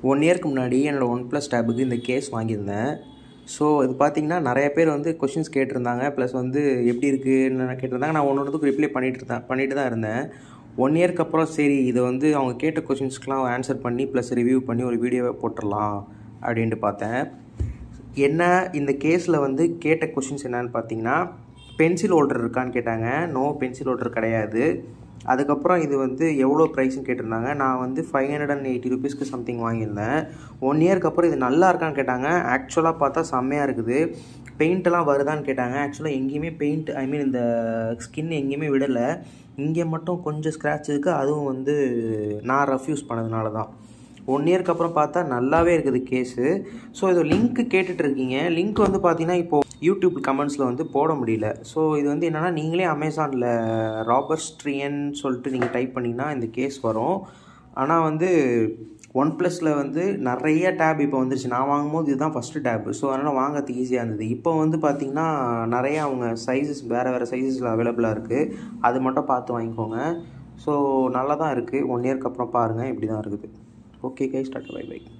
one இயர்க்கு முன்னாடி என்னோடய ஒன் ப்ளஸ் டேபுக்கு இந்த கேஸ் வாங்கியிருந்தேன் ஸோ இது பார்த்தீங்கன்னா நிறைய பேர் வந்து கொஷின்ஸ் கேட்டிருந்தாங்க ப்ளஸ் வந்து எப்படி இருக்குன்னு கேட்டிருந்தாங்க நான் ஒன்று ஒன்றுக்கு ரிப்ளை பண்ணிட்டு இருந்தேன் பண்ணிட்டு தான் இருந்தேன் ஒன் இயர்க்கு அப்புறம் சரி இதை வந்து அவங்க கேட்ட கொஷின்ஸ்க்கெலாம் ஆன்சர் பண்ணி ப்ளஸ் ரிவ்யூ பண்ணி ஒரு வீடியோவை போட்டுடலாம் அப்படின்ட்டு பார்த்தேன் என்ன இந்த கேஸில் வந்து கேட்ட கொஷின்ஸ் என்னன்னு பார்த்தீங்கன்னா பென்சில் ஹோல்டர் இருக்கான்னு கேட்டாங்க நோ பென்சில் ஹோல்டர் கிடையாது அதுக்கப்புறம் இது வந்து எவ்வளோ ப்ரைஸ்னு கேட்டிருந்தாங்க நான் வந்து ஃபைவ் ஹண்ட்ரட் அண்ட் எயிட்டி ருபீஸ்க்கு சம்திங் வாங்கியிருந்தேன் ஒன் இயர்க்கு அப்புறம் இது நல்லா இருக்கான்னு கேட்டாங்க ஆக்சுவலாக பார்த்தா செம்மையாக இருக்குது பெயிண்ட்டெல்லாம் வருதான்னு கேட்டாங்க ஆக்சுவலாக எங்கேயுமே பெயிண்ட் ஐ மீன் இந்த ஸ்கின் எங்கேயுமே விடலை இங்கே மட்டும் கொஞ்சம் ஸ்க்ராட்ச் இருக்குது அதுவும் வந்து நான் ரஃப் யூஸ் பண்ணதுனால தான் ஒன் இயர்க்கு அப்புறம் பார்த்தா நல்லாவே இருக்குது கேஸு ஸோ இது லிங்க் கேட்டுட்ருக்கீங்க லிங்க் வந்து பார்த்தீங்கன்னா இப்போது யூடியூப் கமெண்ட்ஸில் வந்து போட முடியல ஸோ இது வந்து என்னென்னா நீங்களே அமேசானில் ராபர்ட் ஸ்ட்ரியன் சொல்லிட்டு நீங்கள் டைப் பண்ணிங்கன்னா இந்த கேஸ் வரும் ஆனால் வந்து ஒன் ப்ளஸில் வந்து நிறைய டேப் இப்போ வந்துருச்சு நான் வாங்கும்போது இதுதான் ஃபஸ்ட்டு டேப் ஸோ அதனால் வாங்கிறதுக்கு ஈஸியாக இருந்தது இப்போ வந்து பார்த்திங்கன்னா நிறைய அவங்க சைஸஸ் வேறு வேறு சைஸஸில் அவைலபிளாக இருக்குது அது மட்டும் பார்த்து வாங்கிக்கோங்க ஸோ நல்லா தான் இருக்குது ஒன் இயர்க்கு அப்புறம் பாருங்கள் இப்படி தான் இருக்குது okay guys start bye by